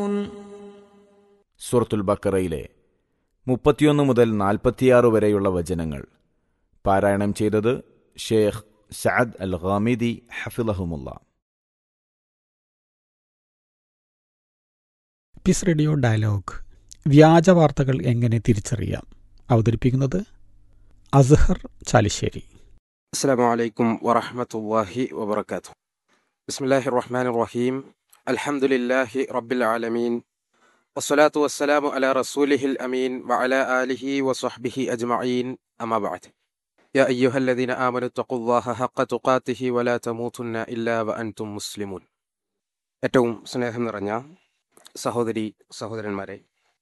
സൂറത്തുൽ ബക്കറയിലെ മുപ്പത്തിയൊന്ന് മുതൽ നാൽപ്പത്തിയാറ് വരെയുള്ള വചനങ്ങൾ പാരായണം ചെയ്തത് ഷേഖ് സഅദ് അൽ ഖാമിദി ഹഫിളഹുമുള്ള പീസ് റേഡിയോ ഡയലോഗ് വ്യാജ വാർത്തകൾ എങ്ങനെ തിരിച്ചറിയാം അവതരിപ്പിക്കുന്നത് അസ്ഹർ ചാലിശ്ശേരി السلام عليكم ورحمة الله وبركاته بسم الله الرحمن الرحيم الحمد لله رب العالمين والصلاة والسلام على رسوله الأمين وعلى آله وصحبه أجمعين أما بعد يا أيها الذين آمنوا اتقوا الله حق تقاته ولا تموتن إلا وأنتم مسلمون ഏറ്റവും സ്നേഹം നിറഞ്ഞ സഹോദരി സഹോദരന്മാരെ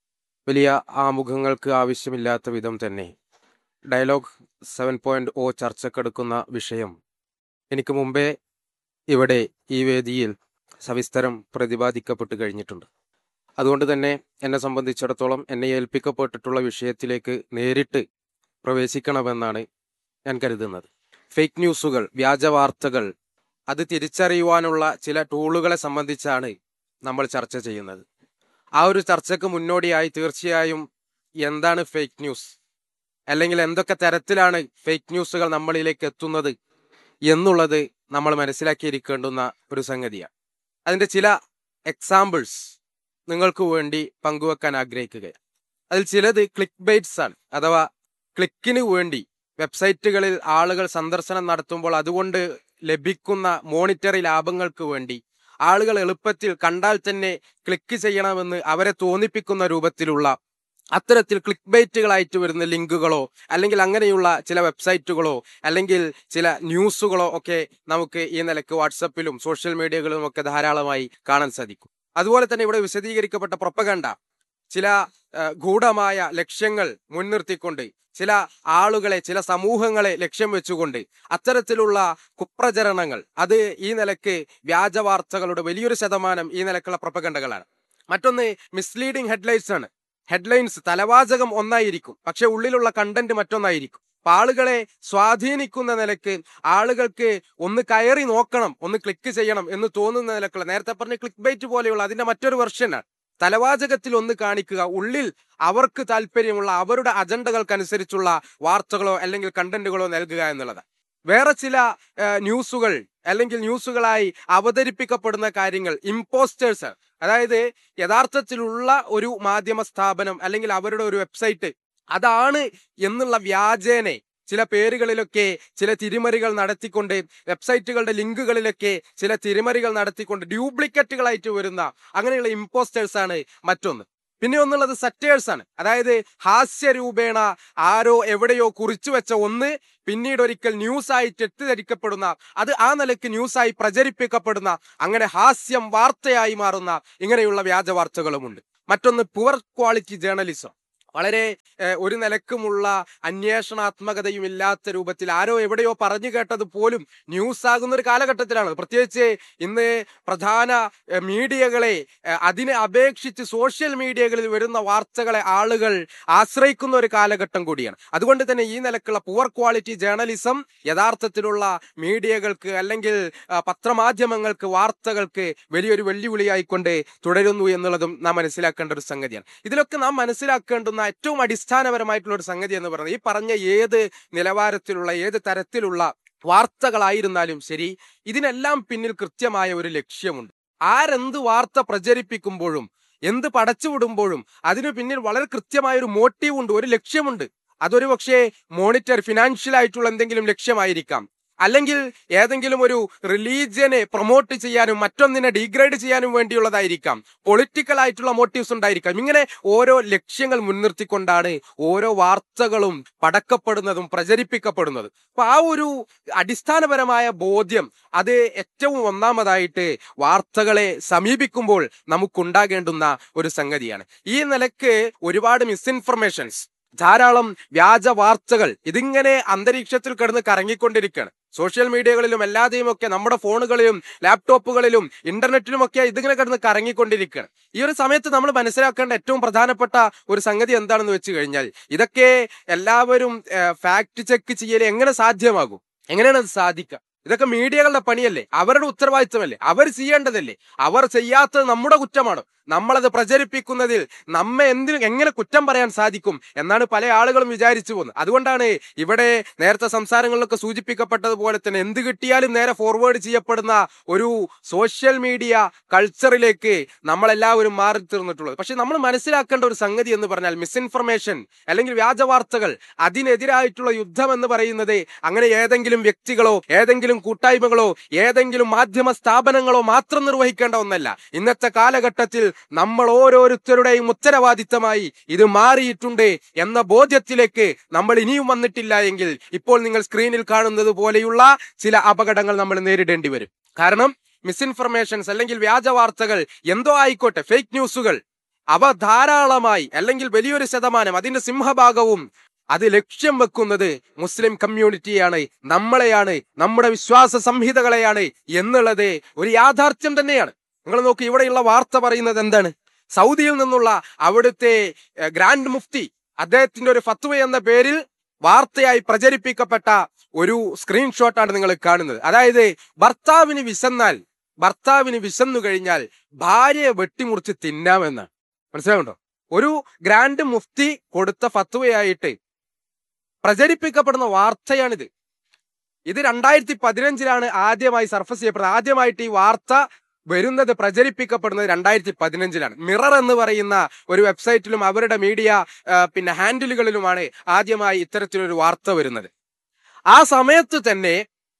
വലിയ ആമുഖങ്ങൾക്ക് ആവശ്യമില്ലാത്ത വിധം തന്നെ ഡയലോഗ് സെവൻ പോയിന്റ് ഒ ചർച്ചക്കെടുക്കുന്ന വിഷയം എനിക്ക് മുമ്പേ ഇവിടെ ഈ വേദിയിൽ സവിസ്തരം പ്രതിപാദിക്കപ്പെട്ട് കഴിഞ്ഞിട്ടുണ്ട് അതുകൊണ്ട് തന്നെ എന്നെ സംബന്ധിച്ചിടത്തോളം എന്നെ ഏൽപ്പിക്കപ്പെട്ടിട്ടുള്ള വിഷയത്തിലേക്ക് നേരിട്ട് പ്രവേശിക്കണമെന്നാണ് ഞാൻ കരുതുന്നത് ഫേക്ക് ന്യൂസുകൾ വ്യാജ വാർത്തകൾ അത് തിരിച്ചറിയുവാനുള്ള ചില ടൂളുകളെ സംബന്ധിച്ചാണ് നമ്മൾ ചർച്ച ചെയ്യുന്നത് ആ ഒരു ചർച്ചയ്ക്ക് മുന്നോടിയായി തീർച്ചയായും എന്താണ് ഫേക്ക് ന്യൂസ് അല്ലെങ്കിൽ എന്തൊക്കെ തരത്തിലാണ് ഫേക്ക് ന്യൂസുകൾ നമ്മളിലേക്ക് എത്തുന്നത് എന്നുള്ളത് നമ്മൾ മനസ്സിലാക്കിയിരിക്കേണ്ടുന്ന ഒരു സംഗതിയാണ് അതിന്റെ ചില എക്സാമ്പിൾസ് നിങ്ങൾക്ക് വേണ്ടി പങ്കുവെക്കാൻ ആഗ്രഹിക്കുകയാണ് അതിൽ ചിലത് ക്ലിക്ക് ബൈറ്റ്സ് ആണ് അഥവാ ക്ലിക്കിന് വേണ്ടി വെബ്സൈറ്റുകളിൽ ആളുകൾ സന്ദർശനം നടത്തുമ്പോൾ അതുകൊണ്ട് ലഭിക്കുന്ന മോണിറ്ററി ലാഭങ്ങൾക്ക് വേണ്ടി ആളുകൾ എളുപ്പത്തിൽ കണ്ടാൽ തന്നെ ക്ലിക്ക് ചെയ്യണമെന്ന് അവരെ തോന്നിപ്പിക്കുന്ന രൂപത്തിലുള്ള അത്തരത്തിൽ ക്ലിക്ക് ബൈറ്റുകളായിട്ട് വരുന്ന ലിങ്കുകളോ അല്ലെങ്കിൽ അങ്ങനെയുള്ള ചില വെബ്സൈറ്റുകളോ അല്ലെങ്കിൽ ചില ന്യൂസുകളോ ഒക്കെ നമുക്ക് ഈ നിലക്ക് വാട്സപ്പിലും സോഷ്യൽ മീഡിയകളിലും ഒക്കെ ധാരാളമായി കാണാൻ സാധിക്കും അതുപോലെ തന്നെ ഇവിടെ വിശദീകരിക്കപ്പെട്ട പ്രൊപ്പകണ്ട ചില ഗൂഢമായ ലക്ഷ്യങ്ങൾ മുൻനിർത്തിക്കൊണ്ട് ചില ആളുകളെ ചില സമൂഹങ്ങളെ ലക്ഷ്യം വെച്ചുകൊണ്ട് അത്തരത്തിലുള്ള കുപ്രചരണങ്ങൾ അത് ഈ നിലക്ക് വ്യാജ വാർത്തകളുടെ വലിയൊരു ശതമാനം ഈ നിലക്കുള്ള പ്രൊപ്പകണ്ടകളാണ് മറ്റൊന്ന് മിസ്ലീഡിംഗ് ഹെഡ്ലൈൻസ് ആണ് ഹെഡ്ലൈൻസ് തലവാചകം ഒന്നായിരിക്കും പക്ഷെ ഉള്ളിലുള്ള കണ്ടന്റ് മറ്റൊന്നായിരിക്കും അപ്പൊ ആളുകളെ സ്വാധീനിക്കുന്ന നിലക്ക് ആളുകൾക്ക് ഒന്ന് കയറി നോക്കണം ഒന്ന് ക്ലിക്ക് ചെയ്യണം എന്ന് തോന്നുന്ന നിലക്കുള്ള നേരത്തെ പറഞ്ഞ ക്ലിക്ക് ബൈറ്റ് പോലെയുള്ള അതിന്റെ മറ്റൊരു വെർഷനാണ് തലവാചകത്തിൽ ഒന്ന് കാണിക്കുക ഉള്ളിൽ അവർക്ക് താല്പര്യമുള്ള അവരുടെ അജണ്ടകൾക്കനുസരിച്ചുള്ള വാർത്തകളോ അല്ലെങ്കിൽ കണ്ടന്റുകളോ നൽകുക എന്നുള്ളത് വേറെ ചില ന്യൂസുകൾ അല്ലെങ്കിൽ ന്യൂസുകളായി അവതരിപ്പിക്കപ്പെടുന്ന കാര്യങ്ങൾ ഇമ്പോസ്റ്റേഴ്സ് അതായത് യഥാർത്ഥത്തിലുള്ള ഒരു മാധ്യമ സ്ഥാപനം അല്ലെങ്കിൽ അവരുടെ ഒരു വെബ്സൈറ്റ് അതാണ് എന്നുള്ള വ്യാജേനെ ചില പേരുകളിലൊക്കെ ചില തിരിമറികൾ നടത്തിക്കൊണ്ട് വെബ്സൈറ്റുകളുടെ ലിങ്കുകളിലൊക്കെ ചില തിരിമറികൾ നടത്തിക്കൊണ്ട് ഡ്യൂപ്ലിക്കറ്റുകളായിട്ട് വരുന്ന അങ്ങനെയുള്ള ഇമ്പോസ്റ്റേഴ്സ് ആണ് മറ്റൊന്ന് പിന്നെ ഒന്നുള്ളത് സറ്റേഴ്സ് ആണ് അതായത് ഹാസ്യരൂപേണ ആരോ എവിടെയോ കുറിച്ചു വെച്ച ഒന്ന് പിന്നീട് ഒരിക്കൽ ന്യൂസായി തെറ്റിദ്ധരിക്കപ്പെടുന്ന അത് ആ നിലയ്ക്ക് ന്യൂസായി പ്രചരിപ്പിക്കപ്പെടുന്ന അങ്ങനെ ഹാസ്യം വാർത്തയായി മാറുന്ന ഇങ്ങനെയുള്ള വ്യാജ വാർത്തകളുമുണ്ട് മറ്റൊന്ന് പുവർ ക്വാളിറ്റി ജേർണലിസം വളരെ ഒരു നിലക്കുമുള്ള അന്വേഷണാത്മകതയും ഇല്ലാത്ത രൂപത്തിൽ ആരോ എവിടെയോ പറഞ്ഞു കേട്ടത് പോലും ന്യൂസ് ആകുന്ന ഒരു കാലഘട്ടത്തിലാണ് പ്രത്യേകിച്ച് ഇന്ന് പ്രധാന മീഡിയകളെ അതിനെ അപേക്ഷിച്ച് സോഷ്യൽ മീഡിയകളിൽ വരുന്ന വാർത്തകളെ ആളുകൾ ആശ്രയിക്കുന്ന ഒരു കാലഘട്ടം കൂടിയാണ് അതുകൊണ്ട് തന്നെ ഈ നിലക്കുള്ള പുവർ ക്വാളിറ്റി ജേർണലിസം യഥാർത്ഥത്തിലുള്ള മീഡിയകൾക്ക് അല്ലെങ്കിൽ പത്രമാധ്യമങ്ങൾക്ക് വാർത്തകൾക്ക് വലിയൊരു വെല്ലുവിളിയായിക്കൊണ്ട് തുടരുന്നു എന്നുള്ളതും നാം മനസ്സിലാക്കേണ്ട ഒരു സംഗതിയാണ് ഇതിലൊക്കെ നാം മനസ്സിലാക്കേണ്ടുന്ന ഏറ്റവും അടിസ്ഥാനപരമായിട്ടുള്ള ഒരു സംഗതി എന്ന് പറയുന്നത് ഈ പറഞ്ഞ ഏത് നിലവാരത്തിലുള്ള ഏത് തരത്തിലുള്ള വാർത്തകളായിരുന്നാലും ശരി ഇതിനെല്ലാം പിന്നിൽ കൃത്യമായ ഒരു ലക്ഷ്യമുണ്ട് ആരെന്ത് വാർത്ത പ്രചരിപ്പിക്കുമ്പോഴും എന്ത് പടച്ചുവിടുമ്പോഴും അതിനു പിന്നിൽ വളരെ കൃത്യമായ ഒരു മോട്ടീവ് ഉണ്ട് ഒരു ലക്ഷ്യമുണ്ട് അതൊരു പക്ഷേ മോണിറ്റർ ഫിനാൻഷ്യൽ ആയിട്ടുള്ള എന്തെങ്കിലും ലക്ഷ്യമായിരിക്കാം അല്ലെങ്കിൽ ഏതെങ്കിലും ഒരു റിലീജിയനെ പ്രൊമോട്ട് ചെയ്യാനും മറ്റൊന്നിനെ ഡീഗ്രേഡ് ചെയ്യാനും വേണ്ടിയുള്ളതായിരിക്കാം പൊളിറ്റിക്കൽ ആയിട്ടുള്ള മോട്ടീവ്സ് ഉണ്ടായിരിക്കാം ഇങ്ങനെ ഓരോ ലക്ഷ്യങ്ങൾ മുൻനിർത്തിക്കൊണ്ടാണ് ഓരോ വാർത്തകളും പടക്കപ്പെടുന്നതും പ്രചരിപ്പിക്കപ്പെടുന്നതും അപ്പൊ ആ ഒരു അടിസ്ഥാനപരമായ ബോധ്യം അത് ഏറ്റവും ഒന്നാമതായിട്ട് വാർത്തകളെ സമീപിക്കുമ്പോൾ നമുക്കുണ്ടാകേണ്ടുന്ന ഒരു സംഗതിയാണ് ഈ നിലക്ക് ഒരുപാട് മിസ്ഇൻഫർമേഷൻസ് ധാരാളം വ്യാജ വാർത്തകൾ ഇതിങ്ങനെ അന്തരീക്ഷത്തിൽ കിടന്ന് കറങ്ങിക്കൊണ്ടിരിക്കുകയാണ് സോഷ്യൽ മീഡിയകളിലും എല്ലാതെയും ഒക്കെ നമ്മുടെ ഫോണുകളിലും ലാപ്ടോപ്പുകളിലും ഇന്റർനെറ്റിലും ഒക്കെ ഇതിങ്ങനെ കിടന്ന് കറങ്ങിക്കൊണ്ടിരിക്കുകയാണ് ഈ ഒരു സമയത്ത് നമ്മൾ മനസ്സിലാക്കേണ്ട ഏറ്റവും പ്രധാനപ്പെട്ട ഒരു സംഗതി എന്താണെന്ന് വെച്ച് കഴിഞ്ഞാൽ ഇതൊക്കെ എല്ലാവരും ഫാക്ട് ചെക്ക് ചെയ്യൽ എങ്ങനെ സാധ്യമാകും എങ്ങനെയാണ് അത് സാധിക്കുക ഇതൊക്കെ മീഡിയകളുടെ പണിയല്ലേ അവരുടെ ഉത്തരവാദിത്തമല്ലേ അവർ ചെയ്യേണ്ടതല്ലേ അവർ ചെയ്യാത്തത് നമ്മുടെ കുറ്റമാണോ നമ്മളത് പ്രചരിപ്പിക്കുന്നതിൽ നമ്മെ എന്തിനു എങ്ങനെ കുറ്റം പറയാൻ സാധിക്കും എന്നാണ് പല ആളുകളും വിചാരിച്ചു പോകുന്നത് അതുകൊണ്ടാണ് ഇവിടെ നേരത്തെ സംസാരങ്ങളിലൊക്കെ സൂചിപ്പിക്കപ്പെട്ടതുപോലെ തന്നെ എന്ത് കിട്ടിയാലും നേരെ ഫോർവേഡ് ചെയ്യപ്പെടുന്ന ഒരു സോഷ്യൽ മീഡിയ കൾച്ചറിലേക്ക് നമ്മളെല്ലാവരും മാറി തീർന്നിട്ടുള്ളത് പക്ഷെ നമ്മൾ മനസ്സിലാക്കേണ്ട ഒരു സംഗതി എന്ന് പറഞ്ഞാൽ മിസ്ഇൻഫർമേഷൻ അല്ലെങ്കിൽ വ്യാജ വാർത്തകൾ അതിനെതിരായിട്ടുള്ള യുദ്ധം എന്ന് പറയുന്നത് അങ്ങനെ ഏതെങ്കിലും വ്യക്തികളോ ഏതെങ്കിലും കൂട്ടായ്മകളോ ഏതെങ്കിലും മാധ്യമ സ്ഥാപനങ്ങളോ മാത്രം നിർവഹിക്കേണ്ട ഒന്നല്ല ഇന്നത്തെ കാലഘട്ടത്തിൽ നമ്മൾ ഓരോരുത്തരുടെയും ഉത്തരവാദിത്തമായി ഇത് മാറിയിട്ടുണ്ട് എന്ന ബോധ്യത്തിലേക്ക് നമ്മൾ ഇനിയും വന്നിട്ടില്ല എങ്കിൽ ഇപ്പോൾ നിങ്ങൾ സ്ക്രീനിൽ കാണുന്നത് പോലെയുള്ള ചില അപകടങ്ങൾ നമ്മൾ നേരിടേണ്ടി വരും കാരണം മിസ്ഇൻഫർമേഷൻസ് അല്ലെങ്കിൽ വ്യാജ വാർത്തകൾ എന്തോ ആയിക്കോട്ടെ ഫേക്ക് ന്യൂസുകൾ അവ ധാരാളമായി അല്ലെങ്കിൽ വലിയൊരു ശതമാനം അതിന്റെ സിംഹഭാഗവും അത് ലക്ഷ്യം വെക്കുന്നത് മുസ്ലിം കമ്മ്യൂണിറ്റിയാണ് നമ്മളെയാണ് നമ്മുടെ വിശ്വാസ സംഹിതകളെയാണ് എന്നുള്ളത് ഒരു യാഥാർത്ഥ്യം തന്നെയാണ് നിങ്ങൾ നോക്ക് ഇവിടെയുള്ള വാർത്ത പറയുന്നത് എന്താണ് സൗദിയിൽ നിന്നുള്ള അവിടുത്തെ എഹ്, ഗ്രാൻഡ് മുഫ്തി അദ്ദേഹത്തിന്റെ ഒരു ഫത്വ എന്ന പേരിൽ വാർത്തയായി പ്രചരിപ്പിക്കപ്പെട്ട ഒരു സ്ക്രീൻഷോട്ടാണ് നിങ്ങൾ കാണുന്നത് അതായത് ഭർത്താവിന് വിശന്നാൽ ഭർത്താവിന് വിശന്നു കഴിഞ്ഞാൽ ഭാര്യയെ വെട്ടിമുറിച്ച് തിന്നാമെന്നാണ് മനസ്സിലാവുണ്ടോ ഒരു ഗ്രാൻഡ് മുഫ്തി കൊടുത്ത ഫത്വയായിട്ട് പ്രചരിപ്പിക്കപ്പെടുന്ന വാർത്തയാണിത് ഇത് രണ്ടായിരത്തി പതിനഞ്ചിലാണ് ആദ്യമായി സർഫസ് ചെയ്യപ്പെടുന്നത് ആദ്യമായിട്ട് ഈ വാർത്ത വരുന്നത് പ്രചരിപ്പിക്കപ്പെടുന്നത് രണ്ടായിരത്തി പതിനഞ്ചിലാണ് മിറർ എന്ന് പറയുന്ന ഒരു വെബ്സൈറ്റിലും അവരുടെ മീഡിയ ആ, പിന്നെ ഹാൻഡിലുകളിലുമാണ് ആദ്യമായി ഇത്തരത്തിലൊരു വാർത്ത വരുന്നത് ആ സമയത്ത് തന്നെ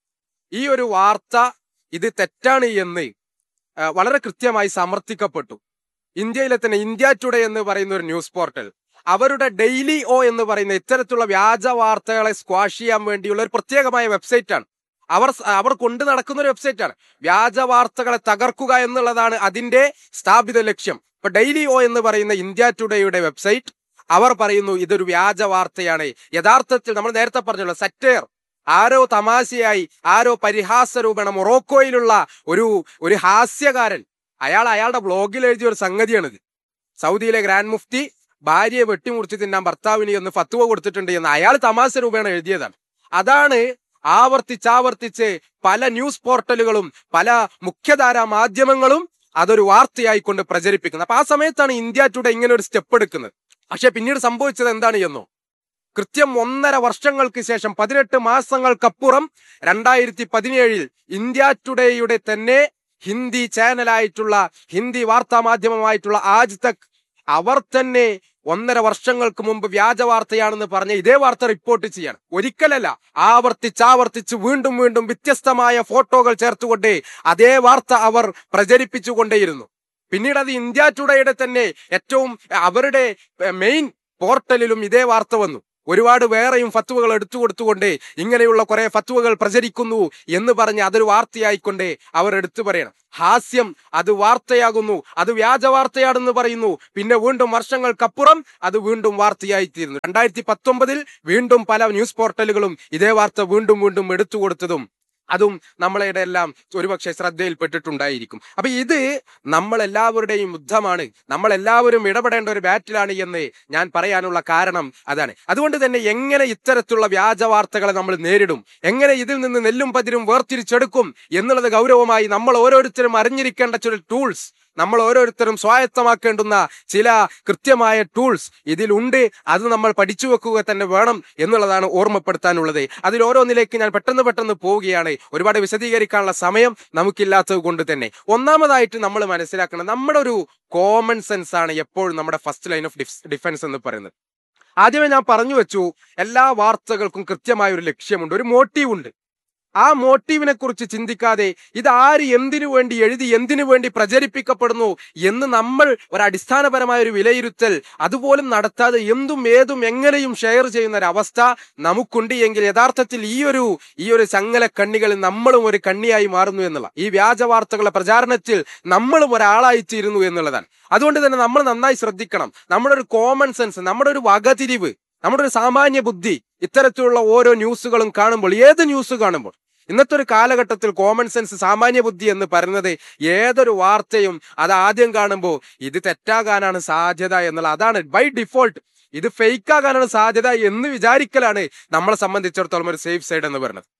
ഈ ഒരു വാർത്ത ഇത് തെറ്റാണ് എന്ന് ആ, വളരെ കൃത്യമായി സമർത്ഥിക്കപ്പെട്ടു ഇന്ത്യയിലെ തന്നെ ഇന്ത്യ ടുഡേ എന്ന് പറയുന്ന ഒരു ന്യൂസ് പോർട്ടൽ അവരുടെ ഡെയിലി ഓ എന്ന് പറയുന്ന ഇത്തരത്തിലുള്ള വ്യാജ വാർത്തകളെ സ്ക്വാഷ് ചെയ്യാൻ വേണ്ടിയുള്ള ഒരു പ്രത്യേകമായ വെബ്സൈറ്റ് ആണ് അവർ അവർ കൊണ്ടു നടക്കുന്ന ഒരു വെബ്സൈറ്റ് ആണ് വ്യാജ വാർത്തകളെ തകർക്കുക എന്നുള്ളതാണ് അതിന്റെ സ്ഥാപിത ലക്ഷ്യം ഇപ്പൊ ഡെയിലി ഓ എന്ന് പറയുന്ന ഇന്ത്യ ടുഡേയുടെ വെബ്സൈറ്റ് അവർ പറയുന്നു ഇതൊരു വ്യാജ വാർത്തയാണ് യഥാർത്ഥത്തിൽ നമ്മൾ നേരത്തെ പറഞ്ഞല്ലോ സറ്റേർ ആരോ തമാശയായി ആരോ പരിഹാസ രൂപേണ മൊറോക്കോയിലുള്ള ഒരു ഒരു ഹാസ്യകാരൻ അയാൾ അയാളുടെ ബ്ലോഗിൽ എഴുതിയ ഒരു സംഗതിയാണിത് സൗദിയിലെ ഗ്രാൻഡ് മുഫ്തി ഭാര്യയെ വെട്ടിമുറിച്ച് തിന്നാൻ ഭർത്താവിന് എന്ന് ഫത്വ കൊടുത്തിട്ടുണ്ട് എന്ന് അയാൾ തമാശ രൂപേണ എഴുതിയതാണ് അതാണ് ആവർത്തിച്ചാവർത്തിച്ച് പല ന്യൂസ് പോർട്ടലുകളും പല മുഖ്യധാരാ മാധ്യമങ്ങളും അതൊരു വാർത്തയായിക്കൊണ്ട് പ്രചരിപ്പിക്കുന്നത് അപ്പൊ ആ സമയത്താണ് ഇന്ത്യ ടുഡേ ഇങ്ങനെ ഒരു സ്റ്റെപ്പ് എടുക്കുന്നത് പക്ഷെ പിന്നീട് സംഭവിച്ചത് എന്താണ് എന്നോ കൃത്യം ഒന്നര വർഷങ്ങൾക്ക് ശേഷം പതിനെട്ട് മാസങ്ങൾക്കപ്പുറം രണ്ടായിരത്തി പതിനേഴിൽ ഇന്ത്യ ടുഡേയുടെ തന്നെ ഹിന്ദി ചാനലായിട്ടുള്ള ഹിന്ദി വാർത്താ മാധ്യമമായിട്ടുള്ള ആജ് തക് അവർ തന്നെ ഒന്നര വർഷങ്ങൾക്ക് മുമ്പ് വ്യാജ വാർത്തയാണെന്ന് പറഞ്ഞ് ഇതേ വാർത്ത റിപ്പോർട്ട് ചെയ്യാണ് ഒരിക്കലല്ല ആവർത്തിച്ചാവർത്തിച്ച് വീണ്ടും വീണ്ടും വ്യത്യസ്തമായ ഫോട്ടോകൾ ചേർത്തുകൊണ്ട് അതേ വാർത്ത അവർ പ്രചരിപ്പിച്ചുകൊണ്ടേയിരുന്നു പിന്നീട് അത് ഇന്ത്യ ടുഡേയുടെ തന്നെ ഏറ്റവും അവരുടെ മെയിൻ പോർട്ടലിലും ഇതേ വാർത്ത വന്നു ഒരുപാട് വേറെയും ഫത്വകൾ എടുത്തു കൊടുത്തുകൊണ്ട് ഇങ്ങനെയുള്ള കുറെ ഫത്വകൾ പ്രചരിക്കുന്നു എന്ന് പറഞ്ഞ് അതൊരു വാർത്തയായിക്കൊണ്ട് അവർ എടുത്തു പറയണം ഹാസ്യം അത് വാർത്തയാകുന്നു അത് വ്യാജ വാർത്തയാണെന്ന് പറയുന്നു പിന്നെ വീണ്ടും വർഷങ്ങൾക്കപ്പുറം അത് വീണ്ടും വാർത്തയായിത്തീരുന്നു രണ്ടായിരത്തി പത്തൊമ്പതിൽ വീണ്ടും പല ന്യൂസ് പോർട്ടലുകളും ഇതേ വാർത്ത വീണ്ടും വീണ്ടും എടുത്തു കൊടുത്തതും അതും നമ്മളുടെ എല്ലാം ഒരുപക്ഷെ ശ്രദ്ധയിൽപ്പെട്ടിട്ടുണ്ടായിരിക്കും അപ്പൊ ഇത് നമ്മൾ എല്ലാവരുടെയും യുദ്ധമാണ് നമ്മൾ എല്ലാവരും ഇടപെടേണ്ട ഒരു ബാറ്റിലാണ് എന്ന് ഞാൻ പറയാനുള്ള കാരണം അതാണ് അതുകൊണ്ട് തന്നെ എങ്ങനെ ഇത്തരത്തിലുള്ള വ്യാജ വാർത്തകളെ നമ്മൾ നേരിടും എങ്ങനെ ഇതിൽ നിന്ന് നെല്ലും പതിരും വേർതിരിച്ചെടുക്കും എന്നുള്ളത് ഗൗരവമായി നമ്മൾ ഓരോരുത്തരും അറിഞ്ഞിരിക്കേണ്ട ചില ടൂൾസ് നമ്മൾ ഓരോരുത്തരും സ്വായത്തമാക്കേണ്ടുന്ന ചില കൃത്യമായ ടൂൾസ് ഇതിലുണ്ട് അത് നമ്മൾ പഠിച്ചു വെക്കുക തന്നെ വേണം എന്നുള്ളതാണ് ഓർമ്മപ്പെടുത്താനുള്ളത് അതിൽ ഓരോന്നിലേക്ക് ഞാൻ പെട്ടെന്ന് പെട്ടെന്ന് പോവുകയാണ് ഒരുപാട് വിശദീകരിക്കാനുള്ള സമയം നമുക്കില്ലാത്തത് കൊണ്ട് തന്നെ ഒന്നാമതായിട്ട് നമ്മൾ മനസ്സിലാക്കണം നമ്മുടെ ഒരു കോമൺ സെൻസ് ആണ് എപ്പോഴും നമ്മുടെ ഫസ്റ്റ് ലൈൻ ഓഫ് ഡിഫൻസ് എന്ന് പറയുന്നത് ആദ്യമേ ഞാൻ പറഞ്ഞു വെച്ചു എല്ലാ വാർത്തകൾക്കും കൃത്യമായ ഒരു ലക്ഷ്യമുണ്ട് ഒരു മോട്ടീവ് ഉണ്ട് ആ മോട്ടീവിനെ കുറിച്ച് ചിന്തിക്കാതെ ഇത് ആര് എന്തിനു വേണ്ടി എഴുതി എന്തിനു വേണ്ടി പ്രചരിപ്പിക്കപ്പെടുന്നു എന്ന് നമ്മൾ ഒരു അടിസ്ഥാനപരമായ ഒരു വിലയിരുത്തൽ അതുപോലും നടത്താതെ എന്തും ഏതും എങ്ങനെയും ഷെയർ ചെയ്യുന്ന ഒരു അവസ്ഥ നമുക്കുണ്ട് എങ്കിൽ യഥാർത്ഥത്തിൽ ഈ ഒരു ഈ ഒരു ചങ്ങല കണ്ണികളിൽ നമ്മളും ഒരു കണ്ണിയായി മാറുന്നു എന്നുള്ള ഈ വ്യാജ വാർത്തകളുടെ പ്രചാരണത്തിൽ നമ്മളും ഒരാളായിത്തീരുന്നു എന്നുള്ളതാണ് അതുകൊണ്ട് തന്നെ നമ്മൾ നന്നായി ശ്രദ്ധിക്കണം നമ്മുടെ ഒരു കോമൺ സെൻസ് നമ്മുടെ ഒരു വകതിരിവ് നമ്മുടെ ഒരു സാമാന്യ ബുദ്ധി ഇത്തരത്തിലുള്ള ഓരോ ന്യൂസുകളും കാണുമ്പോൾ ഏത് ന്യൂസ് കാണുമ്പോൾ ഇന്നത്തെ ഒരു കാലഘട്ടത്തിൽ കോമൺ സെൻസ് സാമാന്യ ബുദ്ധി എന്ന് പറയുന്നത് ഏതൊരു വാർത്തയും അത് ആദ്യം കാണുമ്പോൾ ഇത് തെറ്റാകാനാണ് സാധ്യത എന്നുള്ള അതാണ് ബൈ ഡിഫോൾട്ട് ഇത് ഫേക്ക് ആകാനാണ് സാധ്യത എന്ന് വിചാരിക്കലാണ് നമ്മളെ സംബന്ധിച്ചിടത്തോളം ഒരു സേഫ് സൈഡ് എന്ന് പറയുന്നത്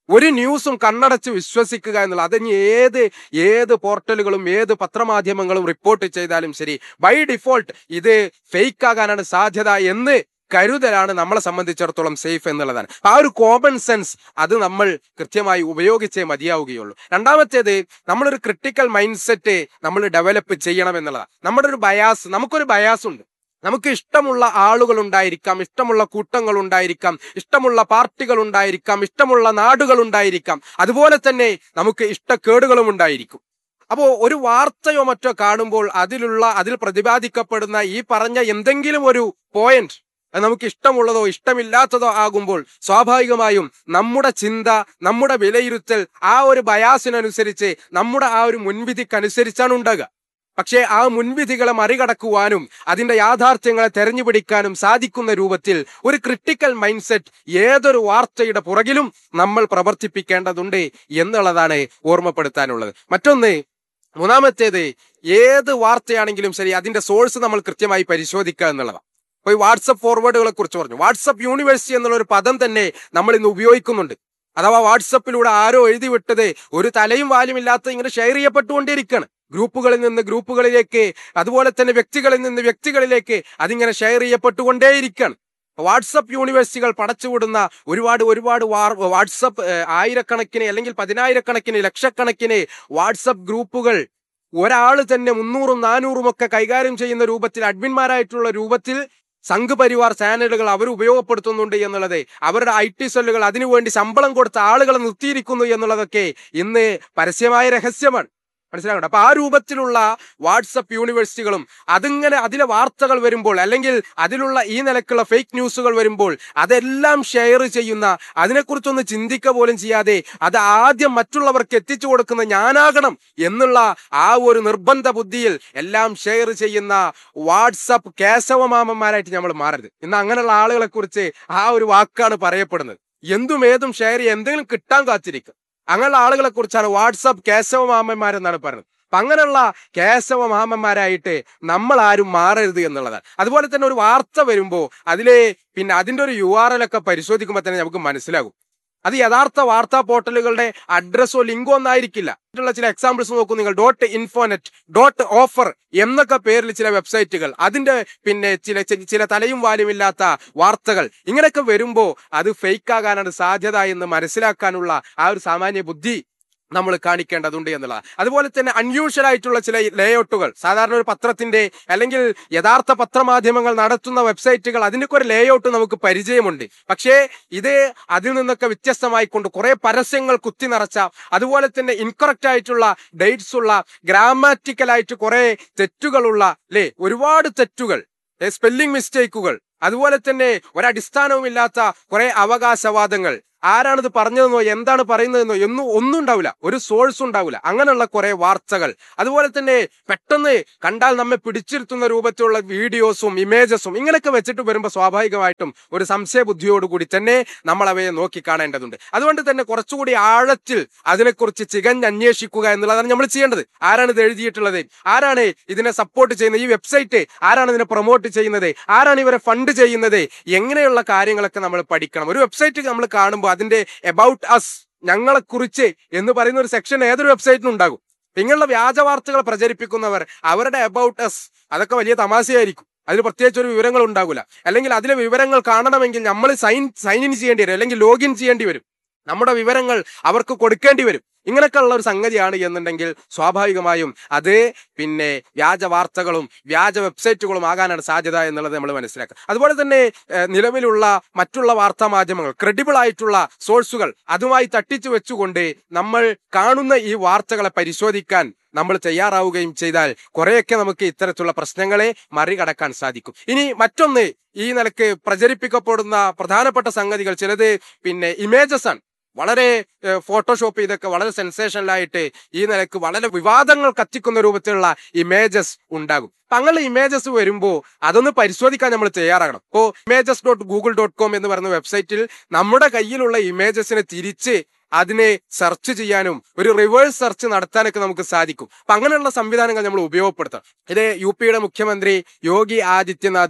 ഒരു ന്യൂസും കണ്ണടച്ച് വിശ്വസിക്കുക എന്നുള്ളത് അതിന് ഏത് ഏത് പോർട്ടലുകളും ഏത് പത്രമാധ്യമങ്ങളും റിപ്പോർട്ട് ചെയ്താലും ശരി ബൈ ഡിഫോൾട്ട് ഇത് ഫേക്ക് ആകാനാണ് സാധ്യത എന്ന് കരുതലാണ് നമ്മളെ സംബന്ധിച്ചിടത്തോളം സേഫ് എന്നുള്ളതാണ് ആ ഒരു കോമൺ സെൻസ് അത് നമ്മൾ കൃത്യമായി ഉപയോഗിച്ചേ മതിയാവുകയുള്ളൂ രണ്ടാമത്തേത് നമ്മളൊരു ക്രിട്ടിക്കൽ മൈൻഡ് സെറ്റ് നമ്മൾ ഡെവലപ്പ് ചെയ്യണം എന്നുള്ളതാണ് നമ്മുടെ ഒരു ബയാസ് നമുക്കൊരു ബയാസ് ഉണ്ട് നമുക്ക് ഇഷ്ടമുള്ള ആളുകൾ ഉണ്ടായിരിക്കാം ഇഷ്ടമുള്ള കൂട്ടങ്ങൾ ഉണ്ടായിരിക്കാം ഇഷ്ടമുള്ള പാർട്ടികൾ ഉണ്ടായിരിക്കാം ഇഷ്ടമുള്ള നാടുകൾ ഉണ്ടായിരിക്കാം അതുപോലെ തന്നെ നമുക്ക് ഇഷ്ടക്കേടുകളും ഉണ്ടായിരിക്കും അപ്പോൾ ഒരു വാർത്തയോ മറ്റോ കാണുമ്പോൾ അതിലുള്ള അതിൽ പ്രതിപാദിക്കപ്പെടുന്ന ഈ പറഞ്ഞ എന്തെങ്കിലും ഒരു പോയിന്റ് അത് നമുക്ക് ഇഷ്ടമുള്ളതോ ഇഷ്ടമില്ലാത്തതോ ആകുമ്പോൾ സ്വാഭാവികമായും നമ്മുടെ ചിന്ത നമ്മുടെ വിലയിരുത്തൽ ആ ഒരു ബയാസിനനുസരിച്ച് നമ്മുടെ ആ ഒരു മുൻവിധിക്കനുസരിച്ചാണ് ഉണ്ടാകുക പക്ഷേ ആ മുൻവിധികളെ മറികടക്കുവാനും അതിന്റെ യാഥാർത്ഥ്യങ്ങളെ തെരഞ്ഞുപിടിക്കാനും സാധിക്കുന്ന രൂപത്തിൽ ഒരു ക്രിട്ടിക്കൽ മൈൻഡ് സെറ്റ് ഏതൊരു വാർത്തയുടെ പുറകിലും നമ്മൾ പ്രവർത്തിപ്പിക്കേണ്ടതുണ്ട് എന്നുള്ളതാണ് ഓർമ്മപ്പെടുത്താനുള്ളത് മറ്റൊന്ന് മൂന്നാമത്തേത് ഏത് വാർത്തയാണെങ്കിലും ശരി അതിന്റെ സോഴ്സ് നമ്മൾ കൃത്യമായി പരിശോധിക്കുക എന്നുള്ളതാണ് ഇപ്പൊ ഈ വാട്സപ്പ് ഫോർവേഡുകളെ കുറിച്ച് പറഞ്ഞു വാട്സപ്പ് യൂണിവേഴ്സിറ്റി എന്നുള്ള ഒരു പദം തന്നെ നമ്മൾ ഇന്ന് ഉപയോഗിക്കുന്നുണ്ട് അഥവാ വാട്സപ്പിലൂടെ ആരോ എഴുതി വിട്ടത് ഒരു തലയും വാലും ഇല്ലാത്ത ഇങ്ങനെ ഷെയർ ചെയ്യപ്പെട്ടുകൊണ്ടിരിക്കുകയാണ് ഗ്രൂപ്പുകളിൽ നിന്ന് ഗ്രൂപ്പുകളിലേക്ക് അതുപോലെ തന്നെ വ്യക്തികളിൽ നിന്ന് വ്യക്തികളിലേക്ക് അതിങ്ങനെ ഷെയർ ചെയ്യപ്പെട്ടുകൊണ്ടേയിരിക്കുകയാണ് വാട്സപ്പ് യൂണിവേഴ്സിറ്റികൾ പടച്ചുവിടുന്ന ഒരുപാട് ഒരുപാട് വാർ വാട്സപ്പ് ഏഹ്, ആയിരക്കണക്കിന് അല്ലെങ്കിൽ പതിനായിരക്കണക്കിന് ലക്ഷക്കണക്കിന് വാട്സപ്പ് ഗ്രൂപ്പുകൾ ഒരാൾ തന്നെ മുന്നൂറും നാനൂറും ഒക്കെ കൈകാര്യം ചെയ്യുന്ന രൂപത്തിൽ അഡ്മിന്മാരായിട്ടുള്ള രൂപത്തിൽ സംഘ് പരിവാർ ചാനലുകൾ അവർ ഉപയോഗപ്പെടുത്തുന്നുണ്ട് എന്നുള്ളത് അവരുടെ ഐ ടി സെല്ലുകൾ അതിനുവേണ്ടി ശമ്പളം കൊടുത്ത ആളുകളെ നിർത്തിയിരിക്കുന്നു എന്നുള്ളതൊക്കെ ഇന്ന് പരസ്യമായ രഹസ്യമാണ് മനസ്സിലാകണം അപ്പൊ ആ രൂപത്തിലുള്ള വാട്സപ്പ് യൂണിവേഴ്സിറ്റികളും അതിങ്ങനെ അതിലെ വാർത്തകൾ വരുമ്പോൾ അല്ലെങ്കിൽ അതിലുള്ള ഈ നിലക്കുള്ള ഫേക്ക് ന്യൂസുകൾ വരുമ്പോൾ അതെല്ലാം ഷെയർ ചെയ്യുന്ന അതിനെക്കുറിച്ചൊന്ന് ചിന്തിക്കുക പോലും ചെയ്യാതെ അത് ആദ്യം മറ്റുള്ളവർക്ക് എത്തിച്ചു കൊടുക്കുന്ന ഞാനാകണം എന്നുള്ള ആ ഒരു നിർബന്ധ ബുദ്ധിയിൽ എല്ലാം ഷെയർ ചെയ്യുന്ന വാട്സപ്പ് കേശവമാമന്മാരായിട്ട് നമ്മൾ മാറരുത് ഇന്ന് അങ്ങനെയുള്ള ആളുകളെ കുറിച്ച് ആ ഒരു വാക്കാണ് പറയപ്പെടുന്നത് എന്തും ഏതും ഷെയർ ചെയ്ത് എന്തെങ്കിലും കിട്ടാൻ കാത്തിരിക്കും അങ്ങനെയുള്ള ആളുകളെ കുറിച്ചാണ് വാട്സപ്പ് കേശവമാമന്മാരെന്നാണ് പറയുന്നത് അപ്പൊ അങ്ങനെയുള്ള കേശവമാമന്മാരായിട്ട് നമ്മൾ ആരും മാറരുത് എന്നുള്ളതാണ് അതുപോലെ തന്നെ ഒരു വാർത്ത വരുമ്പോൾ അതിലെ പിന്നെ അതിന്റെ ഒരു യു ആർ എൽ ഒക്കെ പരിശോധിക്കുമ്പോൾ തന്നെ നമുക്ക് മനസ്സിലാകും അത് യഥാർത്ഥ വാർത്താ പോർട്ടലുകളുടെ അഡ്രസ്സോ ലിങ്കോ ഒന്നായിരിക്കില്ല മറ്റുള്ള ചില എക്സാമ്പിൾസ് നോക്കൂ നിങ്ങൾ ഡോട്ട് ഇൻഫോനെറ്റ് ഡോട്ട് ഓഫർ എന്നൊക്കെ പേരിൽ ചില വെബ്സൈറ്റുകൾ അതിന്റെ പിന്നെ ചില ചി- ചില തലയും വാലുമില്ലാത്ത വാർത്തകൾ ഇങ്ങനെയൊക്കെ വരുമ്പോൾ അത് ഫേക്ക് ആകാനാണ് സാധ്യത എന്ന് മനസ്സിലാക്കാനുള്ള ആ ഒരു സാമാന്യ ബുദ്ധി നമ്മൾ കാണിക്കേണ്ടതുണ്ട് എന്നുള്ളതാണ് അതുപോലെ തന്നെ അൺയൂഷ്വൽ ആയിട്ടുള്ള ചില ലേഔട്ടുകൾ സാധാരണ ഒരു പത്രത്തിന്റെ അല്ലെങ്കിൽ യഥാർത്ഥ പത്രമാധ്യമങ്ങൾ നടത്തുന്ന വെബ്സൈറ്റുകൾ അതിനൊക്കെ ഒരു ലേഔട്ട് നമുക്ക് പരിചയമുണ്ട് പക്ഷേ ഇത് അതിൽ നിന്നൊക്കെ വ്യത്യസ്തമായിക്കൊണ്ട് കുറെ പരസ്യങ്ങൾ കുത്തി നിറച്ച അതുപോലെ തന്നെ ഇൻകറക്റ്റ് ആയിട്ടുള്ള ഡേറ്റ്സ് ഉള്ള ഗ്രാമാറ്റിക്കൽ ആയിട്ട് കുറെ തെറ്റുകളുള്ള അല്ലേ ഒരുപാട് തെറ്റുകൾ സ്പെല്ലിംഗ് മിസ്റ്റേക്കുകൾ അതുപോലെ തന്നെ ഒരടിസ്ഥാനവുമില്ലാത്ത കുറെ അവകാശവാദങ്ങൾ ആരാണിത് പറഞ്ഞതെന്നോ എന്താണ് പറയുന്നതെന്നോ എന്നും ഒന്നും ഉണ്ടാവില്ല ഒരു സോഴ്സ് ഉണ്ടാവില്ല അങ്ങനെയുള്ള കുറെ വാർത്തകൾ അതുപോലെ തന്നെ പെട്ടെന്ന് കണ്ടാൽ നമ്മെ പിടിച്ചിരുത്തുന്ന രൂപത്തിലുള്ള വീഡിയോസും ഇമേജസും ഇങ്ങനെയൊക്കെ വെച്ചിട്ട് വരുമ്പോൾ സ്വാഭാവികമായിട്ടും ഒരു സംശയ ബുദ്ധിയോടുകൂടി തന്നെ നമ്മൾ അവയെ നോക്കി കാണേണ്ടതുണ്ട് അതുകൊണ്ട് തന്നെ കുറച്ചുകൂടി ആഴത്തിൽ അതിനെക്കുറിച്ച് ചികഞ്ഞ് അന്വേഷിക്കുക എന്നുള്ളതാണ് നമ്മൾ ചെയ്യേണ്ടത് ആരാണ് ഇത് എഴുതിയിട്ടുള്ളത് ആരാണ് ഇതിനെ സപ്പോർട്ട് ചെയ്യുന്നത് ഈ വെബ്സൈറ്റ് ആരാണ് ഇതിനെ പ്രൊമോട്ട് ചെയ്യുന്നത് ആരാണ് ഇവരെ ഫണ്ട് ചെയ്യുന്നത് എങ്ങനെയുള്ള കാര്യങ്ങളൊക്കെ നമ്മൾ പഠിക്കണം ഒരു വെബ്സൈറ്റ് നമ്മൾ കാണുമ്പോൾ അതിന്റെ എബൌട്ട് അസ് ഞങ്ങളെ കുറിച്ച് എന്ന് പറയുന്ന ഒരു സെക്ഷൻ ഏതൊരു വെബ്സൈറ്റിനും ഉണ്ടാകും ഇങ്ങനെയുള്ള വ്യാജ വാർത്തകൾ പ്രചരിപ്പിക്കുന്നവർ അവരുടെ എബൌട്ട് അസ് അതൊക്കെ വലിയ തമാശയായിരിക്കും അതിൽ പ്രത്യേകിച്ച് ഒരു വിവരങ്ങൾ ഉണ്ടാകില്ല അല്ലെങ്കിൽ അതിലെ വിവരങ്ങൾ കാണണമെങ്കിൽ നമ്മൾ സൈൻ സൈൻ ഇൻ ചെയ്യേണ്ടി വരും അല്ലെങ്കിൽ ലോഗിൻ ചെയ്യേണ്ടി വരും നമ്മുടെ വിവരങ്ങൾ അവർക്ക് കൊടുക്കേണ്ടി വരും ഇങ്ങനെയൊക്കെ ഉള്ള ഒരു സംഗതിയാണ് എന്നുണ്ടെങ്കിൽ സ്വാഭാവികമായും അത് പിന്നെ വ്യാജ വാർത്തകളും വ്യാജ വെബ്സൈറ്റുകളും ആകാനാണ് സാധ്യത എന്നുള്ളത് നമ്മൾ മനസ്സിലാക്കുക അതുപോലെ തന്നെ ഏഹ്, നിലവിലുള്ള മറ്റുള്ള വാർത്താ മാധ്യമങ്ങൾ ക്രെഡിബിൾ ആയിട്ടുള്ള സോഴ്സുകൾ അതുമായി തട്ടിച്ചു വെച്ചുകൊണ്ട് നമ്മൾ കാണുന്ന ഈ വാർത്തകളെ പരിശോധിക്കാൻ നമ്മൾ തയ്യാറാവുകയും ചെയ്താൽ കുറെയൊക്കെ നമുക്ക് ഇത്തരത്തിലുള്ള പ്രശ്നങ്ങളെ മറികടക്കാൻ സാധിക്കും ഇനി മറ്റൊന്ന് ഈ നിലക്ക് പ്രചരിപ്പിക്കപ്പെടുന്ന പ്രധാനപ്പെട്ട സംഗതികൾ ചിലത് പിന്നെ ഇമേജസ് ആണ് വളരെ ഏഹ്, ഫോട്ടോഷോപ്പ് ചെയ്തൊക്കെ വളരെ സെൻസേഷനലായിട്ട് ഈ നിലക്ക് വളരെ വിവാദങ്ങൾ കത്തിക്കുന്ന രൂപത്തിലുള്ള ഇമേജസ് ഉണ്ടാകും അപ്പൊ അങ്ങനെ ഇമേജസ് വരുമ്പോൾ അതൊന്ന് പരിശോധിക്കാൻ നമ്മൾ തയ്യാറാകണം ഇപ്പോ images dot Google dot com എന്ന് പറയുന്ന വെബ്സൈറ്റിൽ നമ്മുടെ കയ്യിലുള്ള ഇമേജസിനെ തിരിച്ച് അതിനെ സെർച്ച് ചെയ്യാനും ഒരു റിവേഴ്സ് സെർച്ച് നടത്താനൊക്കെ നമുക്ക് സാധിക്കും അപ്പൊ അങ്ങനെയുള്ള സംവിധാനങ്ങൾ നമ്മൾ ഉപയോഗപ്പെടുത്തണം ഇത് യു പിയുടെ മുഖ്യമന്ത്രി യോഗി ആദിത്യനാഥ്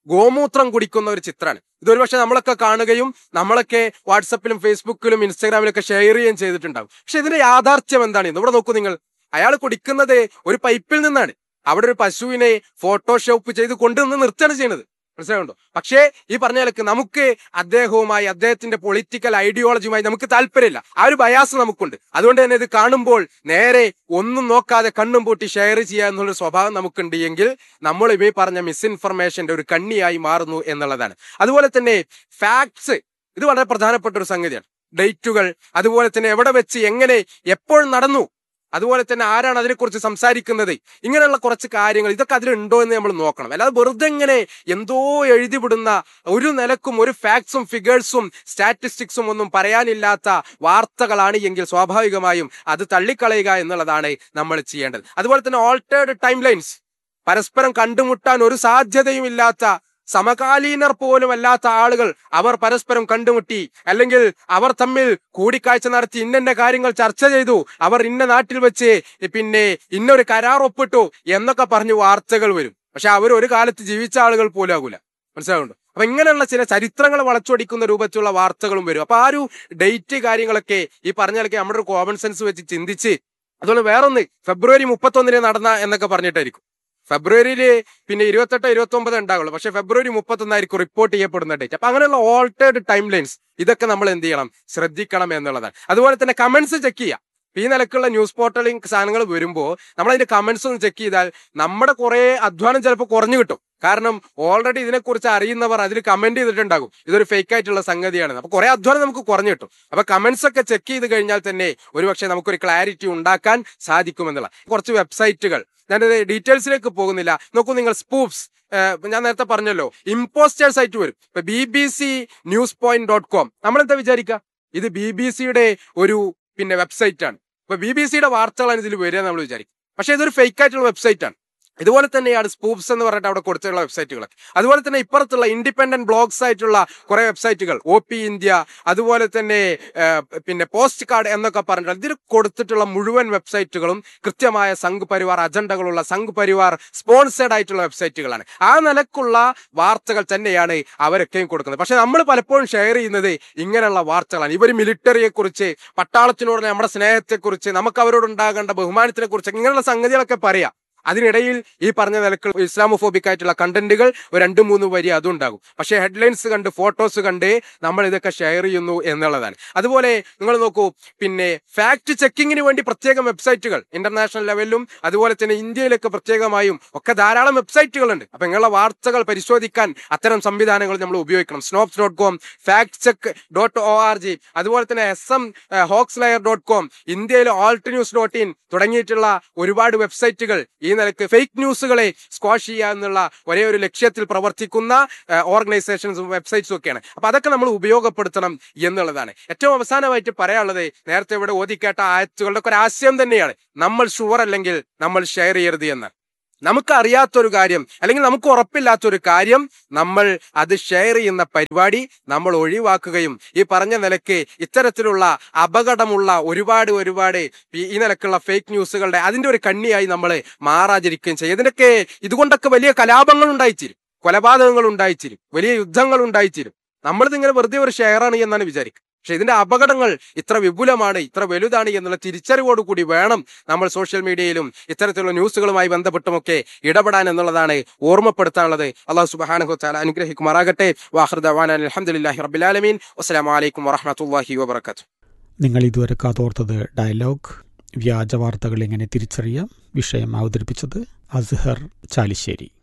ഗോമൂത്രം കുടിക്കുന്ന ഒരു ചിത്രമാണ് ഇതൊരു പക്ഷെ നമ്മളൊക്കെ കാണുകയും നമ്മളൊക്കെ വാട്സപ്പിലും ഫേസ്ബുക്കിലും ഇൻസ്റ്റാഗ്രാമിലൊക്കെ ഷെയർ ചെയ്യുകയും ചെയ്തിട്ടുണ്ടാവും പക്ഷെ ഇതിന്റെ യാഥാർത്ഥ്യം എന്താണ് ഇവിടെ നോക്കൂ നിങ്ങൾ അയാൾ കുടിക്കുന്നത് ഒരു പൈപ്പിൽ നിന്നാണ് അവിടെ ഒരു പശുവിനെ ഫോട്ടോഷോപ്പ് ചെയ്ത് കൊണ്ടുവന്ന് നിർത്തുകയാണ് ചെയ്യുന്നത് മനസ്സിലാവുണ്ടോ പക്ഷേ ഈ പറഞ്ഞ നിലക്ക് നമുക്ക് അദ്ദേഹവുമായി അദ്ദേഹത്തിന്റെ പൊളിറ്റിക്കൽ ഐഡിയോളജിയുമായി നമുക്ക് താല്പര്യമില്ല ആ ഒരു ബയാസ് നമുക്കുണ്ട് അതുകൊണ്ട് തന്നെ ഇത് കാണുമ്പോൾ നേരെ ഒന്നും നോക്കാതെ കണ്ണും പൂട്ടി ഷെയർ ചെയ്യുക എന്നുള്ള സ്വഭാവം നമുക്കുണ്ട് എങ്കിൽ നമ്മൾ ഈ പറഞ്ഞ മിസ്ഇൻഫർമേഷന്റെ ഒരു കണ്ണിയായി മാറുന്നു എന്നുള്ളതാണ് അതുപോലെ തന്നെ ഫാക്ട്സ് ഇത് വളരെ പ്രധാനപ്പെട്ട ഒരു സംഗതിയാണ് ഡേറ്റുകൾ അതുപോലെ തന്നെ എവിടെ വെച്ച് എങ്ങനെ എപ്പോൾ നടന്നു അതുപോലെ തന്നെ ആരാണ് അതിനെക്കുറിച്ച് സംസാരിക്കുന്നത് ഇങ്ങനെയുള്ള കുറച്ച് കാര്യങ്ങൾ ഇതൊക്കെ അതിലുണ്ടോ എന്ന് നമ്മൾ നോക്കണം അല്ലാതെ വെറുതെ ഇങ്ങനെ എന്തോ എഴുതിവിടുന്ന ഒരു നിലക്കും ഒരു ഫാക്ട്സും ഫിഗേഴ്സും സ്റ്റാറ്റിസ്റ്റിക്സും ഒന്നും പറയാനില്ലാത്ത വാർത്തകളാണ് എങ്കിൽ സ്വാഭാവികമായും അത് തള്ളിക്കളയുക എന്നുള്ളതാണ് നമ്മൾ ചെയ്യേണ്ടത് അതുപോലെ തന്നെ ഓൾട്ടേർഡ് ടൈം ലൈൻസ് പരസ്പരം കണ്ടുമുട്ടാൻ ഒരു സാധ്യതയും ഇല്ലാത്ത സമകാലീനർ പോലും അല്ലാത്ത ആളുകൾ അവർ പരസ്പരം കണ്ടുമുട്ടി അല്ലെങ്കിൽ അവർ തമ്മിൽ കൂടിക്കാഴ്ച നടത്തി ഇന്ന കാര്യങ്ങൾ ചർച്ച ചെയ്തു അവർ ഇന്ന നാട്ടിൽ വെച്ച് പിന്നെ ഇന്നൊരു കരാർ ഒപ്പിട്ടു എന്നൊക്കെ പറഞ്ഞ് വാർത്തകൾ വരും പക്ഷെ അവർ ഒരു കാലത്ത് ജീവിച്ച ആളുകൾ പോലും ആകൂല മനസ്സിലാവുന്നുണ്ടോ അപ്പൊ ഇങ്ങനെയുള്ള ചില ചരിത്രങ്ങൾ വളച്ചൊടിക്കുന്ന രൂപത്തിലുള്ള വാർത്തകളും വരും അപ്പൊ ആ ഒരു ഡേറ്റ് കാര്യങ്ങളൊക്കെ ഈ പറഞ്ഞാലൊക്കെ നമ്മുടെ ഒരു കോമൺ സെൻസ് വെച്ച് ചിന്തിച്ച് അതുപോലെ വേറൊന്ന് ഫെബ്രുവരി മുപ്പത്തൊന്നിന് നടന്ന എന്നൊക്കെ പറഞ്ഞിട്ടായിരിക്കും ഫെബ്രുവരിയില് പിന്നെ ഇരുപത്തെട്ടോ ഇരുപത്തി ഒമ്പത് ഉണ്ടാവുള്ളൂ പക്ഷെ ഫെബ്രുവരി മുപ്പത്തൊന്നായിരിക്കും റിപ്പോർട്ട് ചെയ്യപ്പെടുന്ന ഡേറ്റ് അപ്പൊ അങ്ങനെയുള്ള ഓൾട്ടേർഡ് ടൈം ലൈൻസ് ഇതൊക്കെ നമ്മൾ എന്ത് ചെയ്യണം ശ്രദ്ധിക്കണം എന്നുള്ളതാണ് അതുപോലെ തന്നെ കമന്റ്സ് ചെക്ക് ചെയ്യാം ഈ നിലക്കുള്ള ന്യൂസ് പോർട്ടലിംഗ് സാധനങ്ങൾ വരുമ്പോൾ നമ്മൾ അതിന്റെ കമന്റ്സ് ഒന്ന് ചെക്ക് ചെയ്താൽ നമ്മുടെ കുറെ അധ്വാനം ചിലപ്പോൾ കുറഞ്ഞു കിട്ടും കാരണം ഓൾറെഡി ഇതിനെക്കുറിച്ച് അറിയുന്നവർ അതിൽ കമന്റ് ചെയ്തിട്ടുണ്ടാകും ഇതൊരു ഫേക്ക് ആയിട്ടുള്ള സംഗതിയാണ് അപ്പൊ കുറെ അധ്വാനം നമുക്ക് കുറഞ്ഞു കിട്ടും അപ്പൊ കമന്റ്സ് ഒക്കെ ചെക്ക് ചെയ്ത് കഴിഞ്ഞാൽ തന്നെ ഒരുപക്ഷെ നമുക്കൊരു ക്ലാരിറ്റി ഉണ്ടാക്കാൻ സാധിക്കുമെന്നുള്ള കുറച്ച് വെബ്സൈറ്റുകൾ ഞാനത് ഡീറ്റെയിൽസിലേക്ക് പോകുന്നില്ല നോക്കൂ നിങ്ങൾ സ്പൂപ്സ് ഞാൻ നേരത്തെ പറഞ്ഞല്ലോ ഇമ്പോസ്റ്റേഴ്സ് ആയിട്ട് വരും ഇപ്പൊ B B C news point dot com നമ്മൾ എന്താ വിചാരിക്കുക ഇത് ബി ബി സിയുടെ ഒരു പിന്നെ വെബ്സൈറ്റ് ആണ് ഇപ്പൊ ബി ബി സിയുടെ വാർത്തകളാണ് ഇതിൽ വരിക നമ്മൾ വിചാരിക്കും പക്ഷെ ഇതൊരു ഫേക്ക് ആയിട്ടുള്ള വെബ്സൈറ്റ് ആണ് ഇതുപോലെ തന്നെയാണ് സ്പൂപ്സ് എന്ന് പറഞ്ഞിട്ട് അവിടെ കൊടുത്തിട്ടുള്ള വെബ്സൈറ്റുകൾ അതുപോലെ തന്നെ ഇപ്പുറത്തുള്ള ഇൻഡിപെൻഡന്റ് ബ്ലോഗ്സ് ആയിട്ടുള്ള കുറെ വെബ്സൈറ്റുകൾ ഒ പി ഇന്ത്യ അതുപോലെ തന്നെ പിന്നെ പോസ്റ്റ് കാർഡ് എന്നൊക്കെ പറഞ്ഞിട്ട് ഇതിൽ കൊടുത്തിട്ടുള്ള മുഴുവൻ വെബ്സൈറ്റുകളും കൃത്യമായ സംഘ് പരിവാർ അജണ്ടകളുള്ള സംഘ് പരിവാർ സ്പോൺസേഡ് ആയിട്ടുള്ള വെബ്സൈറ്റുകളാണ് ആ നിലക്കുള്ള വാർത്തകൾ തന്നെയാണ് അവരൊക്കെയും കൊടുക്കുന്നത് പക്ഷെ നമ്മൾ പലപ്പോഴും ഷെയർ ചെയ്യുന്നത് ഇങ്ങനെയുള്ള വാർത്തകളാണ് ഇവർ മിലിറ്ററിയെ കുറിച്ച് പട്ടാളത്തിനോടുള്ള നമ്മുടെ സ്നേഹത്തെക്കുറിച്ച് നമുക്ക് അവരോട് ഉണ്ടാകേണ്ട ബഹുമാനത്തിനെ കുറിച്ച് ഇങ്ങനെയുള്ള സംഗതികളൊക്കെ പറയാം അതിനിടയിൽ ഈ പറഞ്ഞ നിലക്ക് ഇസ്ലാമോഫോബിക് ആയിട്ടുള്ള കണ്ടന്റുകൾ ഒരു രണ്ട് മൂന്ന് വരി അതുണ്ടാകും പക്ഷേ ഹെഡ്ലൈൻസ് കണ്ട് ഫോട്ടോസ് കണ്ട് നമ്മൾ ഇതൊക്കെ ഷെയർ ചെയ്യുന്നു എന്നുള്ളതാണ് അതുപോലെ നിങ്ങൾ നോക്കൂ പിന്നെ ഫാക്ട് ചെക്കിങ്ങിന് വേണ്ടി പ്രത്യേകം വെബ്സൈറ്റുകൾ ഇന്റർനാഷണൽ ലെവലിലും അതുപോലെ തന്നെ ഇന്ത്യയിലൊക്കെ പ്രത്യേകമായും ഒക്കെ ധാരാളം വെബ്സൈറ്റുകളുണ്ട് അപ്പൊ ഇങ്ങനെയുള്ള വാർത്തകൾ പരിശോധിക്കാൻ അത്തരം സംവിധാനങ്ങൾ നമ്മൾ ഉപയോഗിക്കണം Snopes dot com fact check dot O R G അതുപോലെ തന്നെ S M hoax slayer dot com ഇന്ത്യയിലെ ആൾട്ട് ന്യൂസ് ഡോട്ട് ഇൻ തുടങ്ങിയിട്ടുള്ള ഒരുപാട് വെബ്സൈറ്റുകൾ ഈ നിലക്ക് ഫേക്ക് ന്യൂസുകളെ സ്ക്വാഷ് ചെയ്യുക എന്നുള്ള ഒരേ ഒരു ലക്ഷ്യത്തിൽ പ്രവർത്തിക്കുന്ന ഓർഗനൈസേഷൻസും വെബ്സൈറ്റ്സും ഒക്കെയാണ് അപ്പൊ അതൊക്കെ നമ്മൾ ഉപയോഗപ്പെടുത്തണം എന്നുള്ളതാണ് ഏറ്റവും അവസാനമായിട്ട് പറയാനുള്ളത് നേരത്തെ ഇവിടെ ഓതിക്കേട്ട ആയത്തുകളുടെ ഒക്കെ ഒരു ആശയം തന്നെയാണ് നമ്മൾ ഷുവർ അല്ലെങ്കിൽ നമ്മൾ ഷെയർ ചെയ്യരുത് എന്ന് നമുക്ക് അറിയാത്തൊരു കാര്യം അല്ലെങ്കിൽ നമുക്ക് ഉറപ്പില്ലാത്തൊരു കാര്യം നമ്മൾ അത് ഷെയർ ചെയ്യുന്ന പരിപാടി നമ്മൾ ഒഴിവാക്കുകയും ഈ പറഞ്ഞ നിലക്ക് ഇത്തരത്തിലുള്ള അപകടമുള്ള ഒരുപാട് ഒരുപാട് ഈ നിലക്കുള്ള ഫേക്ക് ന്യൂസുകളുടെ അതിന്റെ ഒരു കണ്ണിയായി നമ്മൾ മാറാതിരിക്കുകയും ചെയ്യും ഇതിനൊക്കെ ഇതുകൊണ്ടൊക്കെ വലിയ കലാപങ്ങൾ ഉണ്ടായിച്ചിരും കൊലപാതകങ്ങൾ ഉണ്ടായിച്ചിരും വലിയ യുദ്ധങ്ങൾ ഉണ്ടായിച്ചിരും നമ്മളിതിങ്ങനെ വെറുതെ ഒരു ഷെയറാണ് എന്നാണ് വിചാരിക്കുക പക്ഷെ ഇതിന്റെ അപകടങ്ങൾ ഇത്ര വിപുലമാണ് ഇത്ര വലുതാണ് എന്നുള്ള തിരിച്ചറിവോടുകൂടി വേണം നമ്മൾ സോഷ്യൽ മീഡിയയിലും ഇത്തരത്തിലുള്ള ന്യൂസുകളുമായി ബന്ധപ്പെട്ടുമൊക്കെ ഇടപെടാൻ എന്നുള്ളതാണ് ഓർമ്മപ്പെടുത്താനുള്ളത് അള്ളാഹു സുബാനഹു താല അനുഗ്രഹിക്കുമാറാകട്ടെ വാഹൃദാൻ അലഹമുല്ലാഹി റബിലാലമീൻ അസ്സാം വലൈക്കും വറഹമത്തല്ലാഹി വബർക്കാത്തു നിങ്ങൾ ഇതുവരെ കാതോർത്തത് ഡയലോഗ് വ്യാജ വാർത്തകൾ എങ്ങനെ തിരിച്ചറിയാം വിഷയം അവതരിപ്പിച്ചത് അസ്ഹർ ചാലിശ്ശേരി